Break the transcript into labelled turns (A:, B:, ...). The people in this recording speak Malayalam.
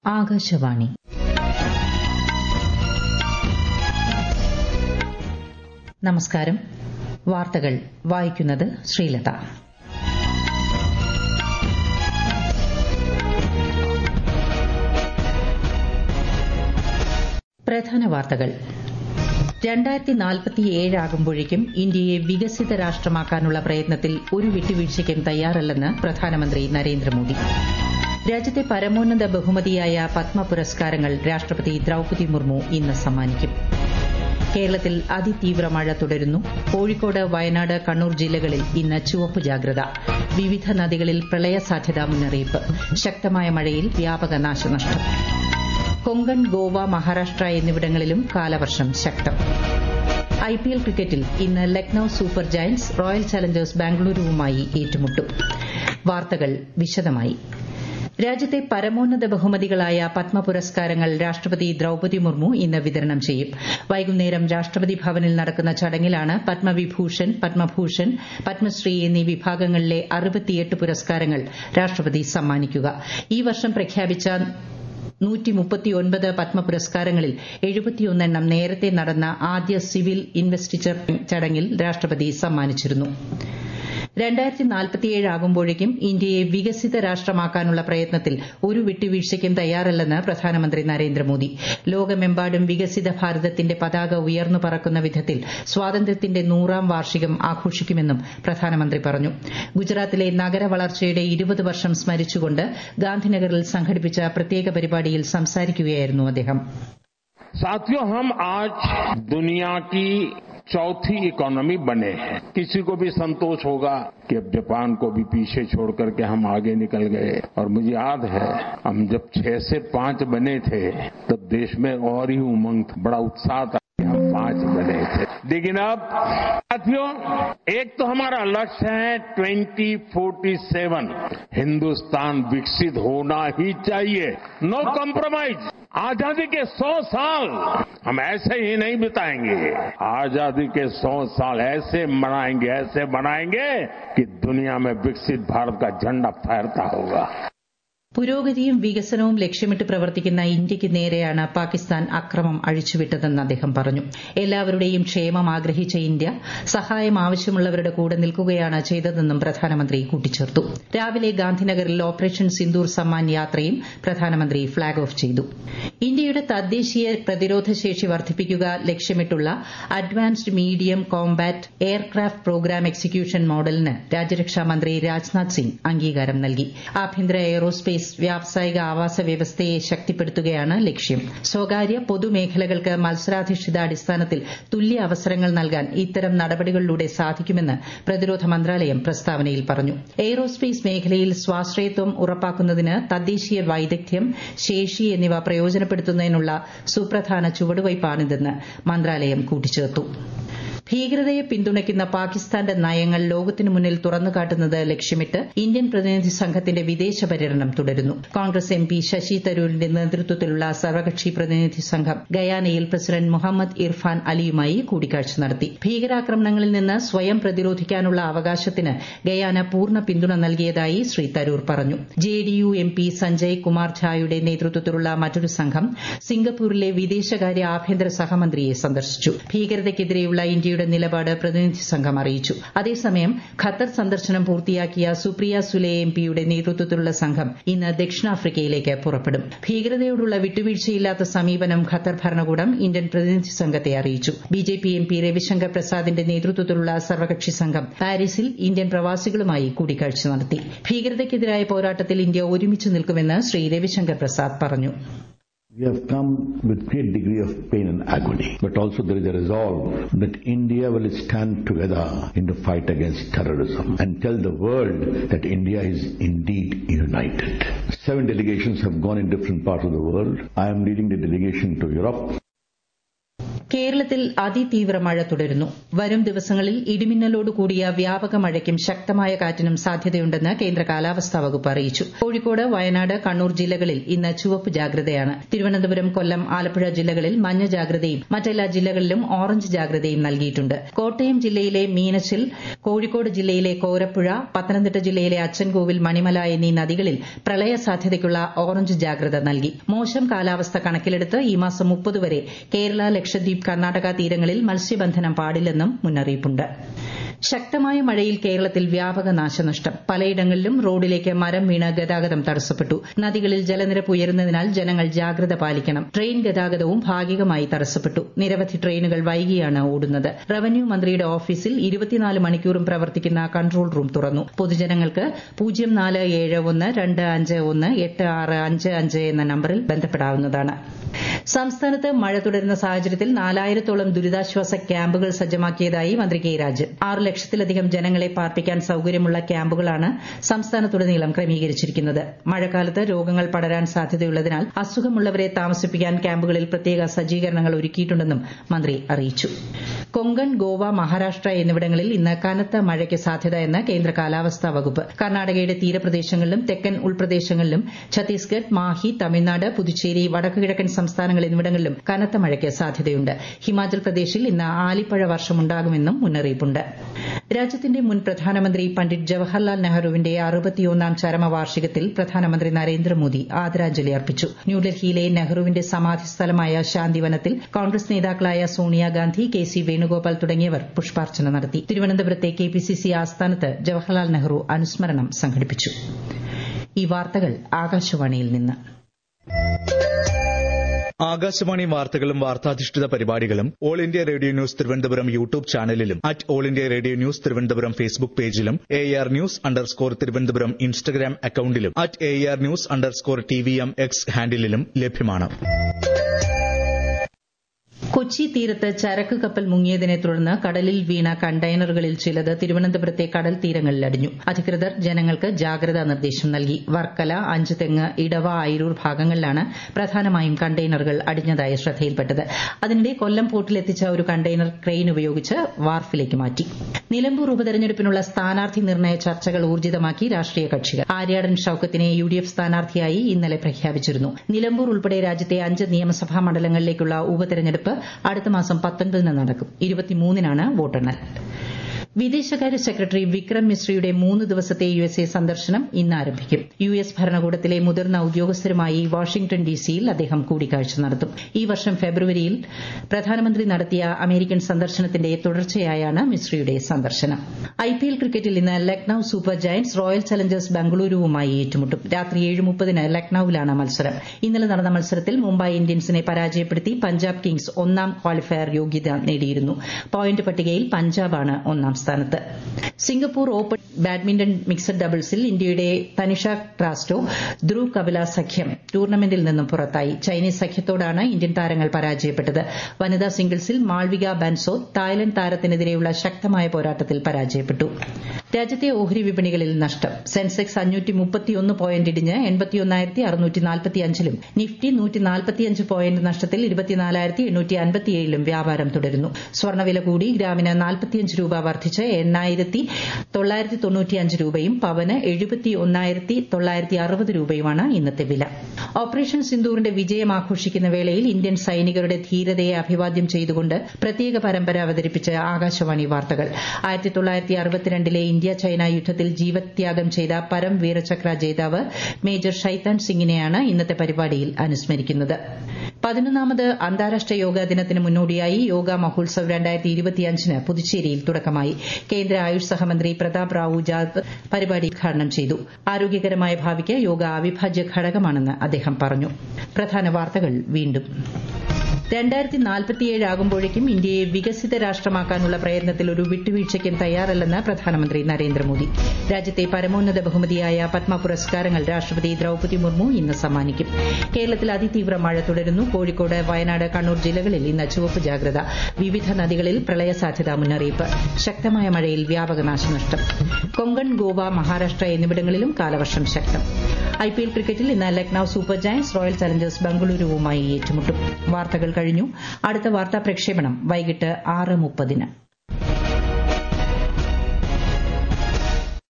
A: ആകാശവാണി നമസ്കാരം വാർത്തകൾ വായിക്കുന്നത് ശ്രീലത പ്രധാന വാർത്തകൾ രണ്ടായിരത്തി നാൽപ്പത്തിയേഴാകുമ്പോഴേക്കും ഇന്ത്യയെ വികസിത രാഷ്ട്രമാക്കാനുള്ള പ്രയത്നത്തിൽ ഒരു വിട്ടുവീഴ്ചയ്ക്കും തയ്യാറല്ലെന്ന് പ്രധാനമന്ത്രി നരേന്ദ്രമോദി രാജ്യത്തെ പരമോന്നത ബഹുമതിയായ പത്മ പുരസ്കാരങ്ങൾ രാഷ്ട്രപതി ദ്രൌപതി മുർമു ഇന്ന് സമ്മാനിക്കും കേരളത്തിൽ അതിതീവ്ര മഴ തുടരുന്നു കോഴിക്കോട് വയനാട് കണ്ണൂർ ജില്ലകളിൽ ഇന്ന് ചുവപ്പ് ജാഗ്രത വിവിധ നദികളിൽ പ്രളയ സാധ്യതാ മുന്നറിയിപ്പ് ശക്തമായ മഴയിൽ വ്യാപക നാശനഷ്ടം കൊങ്കൺ ഗോവ മഹാരാഷ്ട്ര എന്നിവിടങ്ങളിലും കാലവർഷം ശക്തം ഐപിഎൽ ക്രിക്കറ്റിൽ ഇന്ന് Lucknow Super Giants Royal Challengers ബാംഗ്ലൂരുവുമായി ഏറ്റുമുട്ടും വാർത്തകൾ വിശദമായി രാജ്യത്തെ പരമോന്നത ബഹുമതികളായ പത്മ പുരസ്കാരങ്ങൾ രാഷ്ട്രപതി ദ്രൌപതി മുർമു ഇന്ന് വിതരണം ചെയ്യും വൈകുന്നേരം രാഷ്ട്രപതി ഭവനിൽ നടക്കുന്ന ചടങ്ങിലാണ് പത്മവിഭൂഷൺ പത്മഭൂഷൺ പത്മശ്രീ എന്നീ വിഭാഗങ്ങളിലെ അറുപത്തിയെട്ട് പുരസ്കാരങ്ങൾ രാഷ്ട്രപതി സമ്മാനിക്കുക ഈ വർഷം പ്രഖ്യാപിച്ച പത്മ പുരസ്കാരങ്ങളിൽ എഴുപത്തിയൊന്നെണ്ണം നേരത്തെ നടന്ന ആദ്യ സിവിൽ ഇൻവെസ്റ്റിച്ചർ ചടങ്ങിൽ രാഷ്ട്രപതി സമ്മാനിച്ചിരുന്നു രണ്ടായിരത്തി നാൽപ്പത്തിയേഴാകുമ്പോഴേക്കും ഇന്ത്യയെ വികസിത രാഷ്ട്രമാക്കാനുള്ള പ്രയത്നത്തിൽ ഒരു വിട്ടുവീഴ്ചയ്ക്കും തയ്യാറല്ലെന്ന് പ്രധാനമന്ത്രി നരേന്ദ്രമോദി ലോകമെമ്പാടും വികസിത ഭാരതത്തിന്റെ പതാക ഉയർന്നു പറക്കുന്ന വിധത്തിൽ സ്വാതന്ത്ര്യത്തിന്റെ നൂറാം വാർഷികം ആഘോഷിക്കുമെന്നും പ്രധാനമന്ത്രി പറഞ്ഞു ഗുജറാത്തിലെ നഗര വളർച്ചയുടെ ഇരുപത് വർഷം സ്മരിച്ചുകൊണ്ട് ഗാന്ധിനഗറിൽ സംഘടിപ്പിച്ച പ്രത്യേക പരിപാടിയിൽ സംസാരിക്കുകയായിരുന്നു അദ്ദേഹം
B: साथियों हम आज दुनिया की चौथी इकोनॉमी बने हैं किसी को भी संतोष होगा कि अब जापान को भी पीछे छोड़ करके हम आगे निकल गए और मुझे याद है हम जब छह से पांच बने थे तब देश में और ही उमंग था बड़ा उत्साह था हम पांच बने थे लेकिन अब साथियों एक तो हमारा लक्ष्य है 2047 हिंदुस्तान विकसित होना ही चाहिए नो कॉम्प्रोमाइज आजादी के सौ साल हम ऐसे ही नहीं बिताएंगे आजादी के सौ साल ऐसे मनाएंगे ऐसे बनाएंगे कि दुनिया में विकसित भारत का झंडा फहरता होगा
A: പുരോഗതിയും വികസനവും ലക്ഷ്യമിട്ട് പ്രവർത്തിക്കുന്ന ഇന്ത്യയ്ക്ക് നേരെയാണ് പാകിസ്ഥാൻ അക്രമം അഴിച്ചുവിട്ടതെന്ന് അദ്ദേഹം പറഞ്ഞു എല്ലാവരുടെയും ക്ഷേമം ആഗ്രഹിച്ച ഇന്ത്യ സഹായം ആവശ്യമുള്ളവരുടെ കൂടെ നിൽക്കുകയാണ് ചെയ്തതെന്നും പ്രധാനമന്ത്രി കൂട്ടിച്ചേർത്തു രാവിലെ ഗാന്ധിനഗറിൽ ഓപ്പറേഷൻ സിന്ദൂർ സമ്മാൻ യാത്രയും പ്രധാനമന്ത്രി ഫ്ളാഗ് ഓഫ് ചെയ്തു ഇന്ത്യയുടെ തദ്ദേശീയ പ്രതിരോധ ശേഷി വർദ്ധിപ്പിക്കുക ലക്ഷ്യമിട്ടുള്ള advanced medium combat aircraft program execution മോഡലിന് രാജ്യരക്ഷാ മന്ത്രി രാജ്നാഥ് സിംഗ് അംഗീകാരം നൽകി ആഭ്യന്തര എയ്റോസ്പേസ് വ്യാവസായിക ആവാസ വ്യവസ്ഥയെ ശക്തിപ്പെടുത്തുകയാണ് ലക്ഷ്യം സ്വകാര്യ പൊതുമേഖലകൾക്ക് മത്സരാധിഷ്ഠിത അടിസ്ഥാനത്തിൽ തുല്യ അവസരങ്ങൾ നൽകാൻ ഇത്തരം നടപടികളിലൂടെ സാധിക്കുമെന്ന് പ്രതിരോധ മന്ത്രാലയം പ്രസ്താവനയിൽ പറഞ്ഞു എയ്റോസ്പേസ് മേഖലയിൽ സ്വാശ്രയത്വം ഉറപ്പാക്കുന്നതിന് തദ്ദേശീയ വൈദഗ്ധ്യം ശേഷി എന്നിവ പ്രയോജനപ്പെടുത്തുന്നതിനുള്ള സുപ്രധാന ചുവടുവയ്പ്പാണിതെന്ന് മന്ത്രാലയം കൂട്ടിച്ചേർത്തു ഭീകരതയെ പിന്തുണയ്ക്കുന്ന പാകിസ്ഥാന്റെ നയങ്ങൾ ലോകത്തിനു മുന്നിൽ തുറന്നുകാട്ടുന്നത് ലക്ഷ്യമിട്ട് ഇന്ത്യൻ പ്രതിനിധി സംഘത്തിന്റെ വിദേശ പര്യടനം തുടരുന്നു കോൺഗ്രസ് എം പി ശശി തരൂരിന്റെ നേതൃത്വത്തിലുള്ള സർവകക്ഷി പ്രതിനിധി സംഘം ഗയാനയിൽ പ്രസിഡന്റ് മുഹമ്മദ് ഇർഫാൻ അലിയുമായി കൂടിക്കാഴ്ച നടത്തി ഭീകരാക്രമണങ്ങളിൽ നിന്ന് സ്വയം പ്രതിരോധിക്കാനുള്ള അവകാശത്തിന് ഗയാന പൂർണ്ണ പിന്തുണ നൽകിയതായി ശ്രീ തരൂർ പറഞ്ഞു JDU M P Sanjay Kumar ഝായുടെ നേതൃത്വത്തിലുള്ള മറ്റൊരു സംഘം സിംഗപ്പൂരിലെ വിദേശകാര്യ ആഭ്യന്തര സഹമന്ത്രിയെ സന്ദർശിച്ചു ഭീകരതയ്ക്കെതിരെയുള്ള ഇന്ത്യയുടെ നിലപാട് പ്രതിനിധി സംഘം അറിയിച്ചു അതേസമയം ഖത്തർ സന്ദർശനം പൂർത്തിയാക്കിയ സുപ്രിയ സുലെ എം പിയുടെ നേതൃത്വത്തിലുള്ള സംഘം ഇന്ന് ദക്ഷിണാഫ്രിക്കയിലേക്ക് പുറപ്പെടും ഭീകരതയോടുള്ള വിട്ടുവീഴ്ചയില്ലാത്ത സമീപനം ഖത്തർ ഭരണകൂടം ഇന്ത്യൻ പ്രതിനിധി സംഘത്തെ അറിയിച്ചു ബിജെപി എം പി രവിശങ്കർ പ്രസാദിന്റെ നേതൃത്വത്തിലുള്ള സർവകക്ഷി സംഘം പാരീസിൽ ഇന്ത്യൻ പ്രവാസികളുമായി കൂടിക്കാഴ്ച നടത്തി ഭീകരതയ്ക്കെതിരായ പോരാട്ടത്തിൽ ഇന്ത്യ ഒരുമിച്ച് നിൽക്കുമെന്ന് ശ്രീ രവിശങ്കർ പ്രസാദ് പറഞ്ഞു
C: We have come with great degree of pain and agony, but also there is a resolve that India will stand together in the fight against terrorism and tell the world that India is indeed united. Seven delegations have gone in different parts of the world. I am leading the delegation to Europe.
A: കേരളത്തിൽ അതിതീവ്ര മഴ തുടരുന്നു വരും ദിവസങ്ങളിൽ ഇടിമിന്നലോട് കൂടിയ വ്യാപക മഴയ്ക്കും ശക്തമായ കാറ്റിനും സാധ്യതയുണ്ടെന്ന് കേന്ദ്ര കാലാവസ്ഥാ വകുപ്പ് അറിയിച്ചു കോഴിക്കോട് വയനാട് കണ്ണൂർ ജില്ലകളിൽ ഇന്ന് ചുവപ്പ് ജാഗ്രതയാണ് തിരുവനന്തപുരം കൊല്ലം ആലപ്പുഴ ജില്ലകളിൽ മഞ്ഞ ജാഗ്രതയും മറ്റെല്ലാ ജില്ലകളിലും ഓറഞ്ച് ജാഗ്രതയും നൽകിയിട്ടുണ്ട് കോട്ടയം ജില്ലയിലെ മീനച്ചിൽ കോഴിക്കോട് ജില്ലയിലെ കോരപ്പുഴ പത്തനംതിട്ട ജില്ലയിലെ അച്ചൻകോവിൽ മണിമല എന്നീ നദികളിൽ പ്രളയ സാധ്യതയ്ക്കുള്ള ഓറഞ്ച് ജാഗ്രത നൽകി മോശം കാലാവസ്ഥ കണക്കിലെടുത്ത് ഈ മാസം മുപ്പത് വരെ കേരള ലക്ഷദ്വീപ് കർണാടക തീരങ്ങളിൽ മത്സ്യബന്ധനം പാടില്ലെന്നും മുന്നറിയിപ്പുണ്ട് ശക്തമായ മഴയിൽ കേരളത്തിൽ വ്യാപക നാശനഷ്ടം പലയിടങ്ങളിലും റോഡിലേക്ക് മരം വീണ് ഗതാഗതം തടസ്സപ്പെട്ടു നദികളിൽ ജലനിരപ്പ് ഉയരുന്നതിനാൽ ജനങ്ങൾ ജാഗ്രത പാലിക്കണം ട്രെയിൻ ഗതാഗതവും ഭാഗികമായി തടസ്സപ്പെട്ടു നിരവധി ട്രെയിനുകൾ വൈകിയാണ് ഓടുന്നത് റവന്യൂ മന്ത്രിയുടെ ഓഫീസിൽ ഇരുപത്തിനാല് മണിക്കൂറും പ്രവർത്തിക്കുന്ന കൺട്രോൾ റൂം തുറന്നു പൊതുജനങ്ങൾക്ക് പൂജ്യം നാല് ഏഴ് ഒന്ന് രണ്ട് അഞ്ച് ഒന്ന് എട്ട് ആറ് അഞ്ച് അഞ്ച് എന്ന നമ്പറിൽ ബന്ധപ്പെടാവുന്നതാണ് സംസ്ഥാനത്ത് മഴ തുടരുന്ന സാഹചര്യത്തിൽ നാലായിരത്തോളം ദുരിതാശ്വാസ ക്യാമ്പുകൾ സജ്ജമാക്കിയതായി മന്ത്രി കെ രാജൻ ആറ് ലക്ഷത്തിലധികം ജനങ്ങളെ പാർപ്പിക്കാൻ സൌകര്യമുള്ള ക്യാമ്പുകളാണ് സംസ്ഥാനത്തുടനീളം ക്രമീകരിച്ചിരിക്കുന്നത് മഴക്കാലത്ത് രോഗങ്ങൾ പടരാൻ സാധ്യതയുള്ളതിനാൽ അസുഖമുള്ളവരെ താമസിപ്പിക്കാൻ ക്യാമ്പുകളിൽ പ്രത്യേക സജ്ജീകരണങ്ങൾ ഒരുക്കിയിട്ടുണ്ടെന്നും മന്ത്രി അറിയിച്ചു കൊങ്കൺ ഗോവ മഹാരാഷ്ട്ര എന്നിവിടങ്ങളിൽ ഇന്ന് കനത്ത മഴയ്ക്ക് സാധ്യത എന്ന് കേന്ദ്ര കാലാവസ്ഥാ വകുപ്പ് കർണാടകയുടെ തീരപ്രദേശങ്ങളിലും തെക്കൻ ഉൾപ്രദേശങ്ങളിലും ഛത്തീസ്ഗഡ് മാഹി തമിഴ്നാട് പുതുച്ചേരി വടക്കുകിഴക്കൻ സംസ്ഥാനങ്ങൾ എന്നിവിടങ്ങളിലും കനത്ത മഴയ്ക്ക് സാധ്യതയുണ്ട് ഹിമാചൽ പ്രദേശിൽ ഇന്ന് ആലിപ്പഴ വർഷമുണ്ടാകുമെന്നും മുന്നറിയിപ്പുണ്ട് രാജ്യത്തിന്റെ മുൻ പ്രധാനമന്ത്രി പണ്ഡിറ്റ് ജവഹർലാൽ നെഹ്റുവിന്റെ അറുപത്തിയൊന്നാം ചരമവാർഷികത്തിൽ പ്രധാനമന്ത്രി നരേന്ദ്രമോദി ആദരാഞ്ജലി അർപ്പിച്ചു ന്യൂഡൽഹിയിലെ നെഹ്റുവിന്റെ സമാധി സ്ഥലമായ ശാന്തിവനത്തിൽ കോൺഗ്രസ് നേതാക്കളായ സോണിയാഗാന്ധി കെ സി വേണുഗോപാൽ തുടങ്ങിയവർ പുഷ്പാർച്ചന നടത്തി തിരുവനന്തപുരത്തെ കെ പി സി സി ആസ്ഥാനത്ത് ജവഹർലാൽ നെഹ്റു അനുസ്മരണം സംഘടിപ്പിച്ചു ഈ വാർത്തകൾ ആകാശവാണിയിൽ നിന്ന്
D: ആകാശവാണി വാർത്തകളും വാർത്താധിഷ്ഠിത പരിപാടികളും all India radio news Thiruvananthapuram YouTube ചാനലിലും at all India radio news Thiruvananthapuram Facebook പേജിലും A R news underscore Thiruvananthapuram Instagram അക്കൌണ്ടിലും at A R news underscore T V M X ഹാൻഡിലും ലഭ്യമാണ്
A: കൊച്ചി തീരത്ത് ചരക്ക് കപ്പൽ മുങ്ങിയതിനെ തുടർന്ന് കടലിൽ വീണ കണ്ടെയ്നറുകളിൽ ചിലത് തിരുവനന്തപുരത്തെ കടൽ തീരങ്ങളിൽ അടിഞ്ഞു അധികൃതർ ജനങ്ങൾക്ക് ജാഗ്രതാ നിർദ്ദേശം നൽകി വർക്കല അഞ്ചുതെങ്ങ് ഇടവ അയിരൂർ ഭാഗങ്ങളിലാണ് പ്രധാനമായും കണ്ടെയ്നറുകൾ അടിഞ്ഞതായി ശ്രദ്ധയിൽപ്പെട്ടത് അതിനിടെ കൊല്ലം പോർട്ടിലെത്തിച്ച ഒരു കണ്ടെയ്നർ ക്രെയിൻ ഉപയോഗിച്ച് വാർഫിലേക്ക് മാറ്റി നിലമ്പൂർ ഉപതെരഞ്ഞെടുപ്പിനുള്ള സ്ഥാനാർത്ഥി നിർണയ ചർച്ചകൾ ഊർജിതമാക്കി രാഷ്ട്രീയ കക്ഷികൾ ആര്യാടൻ ഷൌക്കത്തിനെ യു ഡി എഫ് സ്ഥാനാർത്ഥിയായി ഇന്നലെ പ്രഖ്യാപിച്ചിരുന്നു നിലമ്പൂർ ഉൾപ്പെടെ രാജ്യത്തെ അഞ്ച് നിയമസഭാ മണ്ഡലങ്ങളിലേക്കുള്ള ഉപതെരഞ്ഞെടുപ്പ് അടുത്ത മാസം പത്തൊൻപതിന് നടക്കും ഇരുപത്തിമൂന്നിനാണ് വോട്ടെണ്ണൽ വിദേശകാര്യ സെക്രട്ടറി വിക്രം മിശ്രയുടെ മൂന്ന് ദിവസത്തെ യു എസ് എ സന്ദർശനം ഇന്ന് ആരംഭിക്കും യു എസ് ഭരണകൂടത്തിലെ മുതിർന്ന ഉദ്യോഗസ്ഥരുമായി വാഷിംഗ്ടൺ ഡിസിയിൽ അദ്ദേഹം കൂടിക്കാഴ്ച നടത്തും ഈ വർഷം ഫെബ്രുവരിയിൽ പ്രധാനമന്ത്രി നടത്തിയ അമേരിക്കൻ സന്ദർശനത്തിന്റെ തുടർച്ചയായാണ് മിശ്രയുടെ സന്ദർശനം ഐപിഎൽ ക്രിക്കറ്റിൽ ഇന്ന് Lucknow Super Giants Royal Challengers ബംഗളൂരുവുമായി ഏറ്റുമുട്ടും രാത്രി ഏഴ് മുപ്പതിന് ലക്നൌവിലാണ് മത്സരം ഇന്നലെ നടന്ന മത്സരത്തിൽ മുംബൈ ഇന്ത്യൻസിനെ പരാജയപ്പെടുത്തി പഞ്ചാബ് കിങ്സ് ഒന്നാം ക്വാളിഫയർ യോഗ്യത നേടിയിരുന്നു പോയിന്റ് പട്ടികയിൽ പഞ്ചാബാണ് ഒന്നാം സ്ഥാനത്ത് സിംഗപ്പൂർ ഓപ്പൺ ബാഡ്മിന്റൺ മിക്സഡ് ഡബിൾസിൽ ഇന്ത്യയുടെ തനിഷ ക്രാസ്റ്റോ ധ്രുവ് കപില സഖ്യം ടൂർണമെന്റിൽ നിന്നും പുറത്തായി ചൈനീസ് സഖ്യത്തോടാണ് ഇന്ത്യൻ താരങ്ങൾ പരാജയപ്പെട്ടത് വനിതാ സിംഗിൾസിൽ മാൾവിക ബാൻസോ തായ്ലൻഡ് താരത്തിനെതിരെയുള്ള ശക്തമായ പോരാട്ടത്തിൽ പരാജയപ്പെട്ടു രാജ്യത്തെ ഓഹരി വിപണികളിൽ നഷ്ടം സെൻസെക്സ് അഞ്ഞൂറ്റി മുപ്പത്തിയൊന്ന് പോയിന്റ് ഇടിഞ്ഞ് എൺപത്തിയൊന്നായിരത്തി അറുന്നൂറ്റി നാൽപ്പത്തിയഞ്ചിലും നിഫ്റ്റി നൂറ്റി നാൽപ്പത്തിയഞ്ച് പോയിന്റ് നഷ്ടത്തിൽ ഇരുപത്തിനാലായിരത്തി എണ്ണൂറ്റി അൻപത്തിയേഴിലും വ്യാപാരം തുടരുന്നു സ്വർണ്ണവില കൂടി ഗ്രാമിന് നാൽപ്പത്തിയഞ്ച് രൂപ വർദ്ധിച്ച് എണ്ണായിരത്തി തൊള്ളായിരത്തി തൊണ്ണൂറ്റിയഞ്ച് രൂപയും പവന് എഴുപത്തി ഒന്നായിരത്തി തൊള്ളായിരത്തി അറുപത് രൂപയുമാണ് ഇന്നത്തെ വില ഓപ്പറേഷൻ സിന്ദൂറിന്റെ വിജയം ആഘോഷിക്കുന്ന വേളയിൽ ഇന്ത്യൻ സൈനികരുടെ ധീരതയെ അഭിവാദ്യം ചെയ്തുകൊണ്ട് പ്രത്യേക പരമ്പര അവതരിപ്പിച്ച ആകാശവാണി വാർത്തകൾ ആയിരത്തി തൊള്ളായിരത്തി അറുപത്തിരണ്ടിലെ ഇന്ത്യ ചൈന യുദ്ധത്തിൽ ജീവത്യാഗം ചെയ്ത പരം വീരചക്ര ജേതാവ് മേജർ ഷൈത്താൻ സിംഗിനെയാണ് ഇന്നത്തെ പരിപാടിയിൽ അനുസ്മരിക്കുന്നത് പതിനൊന്നാമത് അന്താരാഷ്ട്ര യോഗാ ദിനത്തിന് മുന്നോടിയായി യോഗ മഹോത്സവ് രണ്ടായിരത്തി ഇരുപത്തിയഞ്ചിന് പുതുച്ചേരിയിൽ തുടക്കമായി കേന്ദ്ര ആയുഷ് സഹമന്ത്രി പ്രതാപ് റാവു ജാദവ് പരിപാടി ഉദ്ഘാടനം ചെയ്തു ആരോഗ്യകരമായ ഭാവിക്ക് യോഗ അവിഭാജ്യ ഘടകമാണെന്ന് അദ്ദേഹം പറഞ്ഞു പ്രധാന വാർത്തകൾ വീണ്ടും രണ്ടായിരത്തി നാൽപ്പത്തിയേഴ് ആകുമ്പോഴേക്കും ഇന്ത്യയെ വികസിത രാഷ്ട്രമാക്കാനുള്ള പ്രയത്നത്തിൽ ഒരു വിട്ടുവീഴ്ചയ്ക്കും തയ്യാറല്ലെന്ന് പ്രധാനമന്ത്രി നരേന്ദ്രമോദി രാജ്യത്തെ പരമോന്നത ബഹുമതിയായ പത്മ പുരസ്കാരങ്ങൾ രാഷ്ട്രപതി ദ്രൌപതി മുർമു ഇന്ന് സമ്മാനിക്കും കേരളത്തിൽ അതിതീവ്ര മഴ തുടരുന്നു കോഴിക്കോട് വയനാട് കണ്ണൂർ ജില്ലകളിൽ ഇന്ന് ചുവപ്പ് ജാഗ്രത വിവിധ നദികളിൽ പ്രളയ സാധ്യതാ മുന്നറിയിപ്പ് ശക്തമായ മഴയിൽ വ്യാപക നാശനഷ്ടം കൊങ്കൺ ഗോവ മഹാരാഷ്ട്ര എന്നിവിടങ്ങളിലും കാലവർഷം ശക്തം ഐപിഎൽ ക്രിക്കറ്റിൽ ഇന്ന് Lucknow Super Giants Royal Challengers ബംഗളൂരുവുമായി ഏറ്റുമുട്ടും വാർത്തകൾ കഴിഞ്ഞു അടുത്ത വാർത്താ പ്രക്ഷേപണം വൈകിട്ട് ആറ് മുപ്പതിന്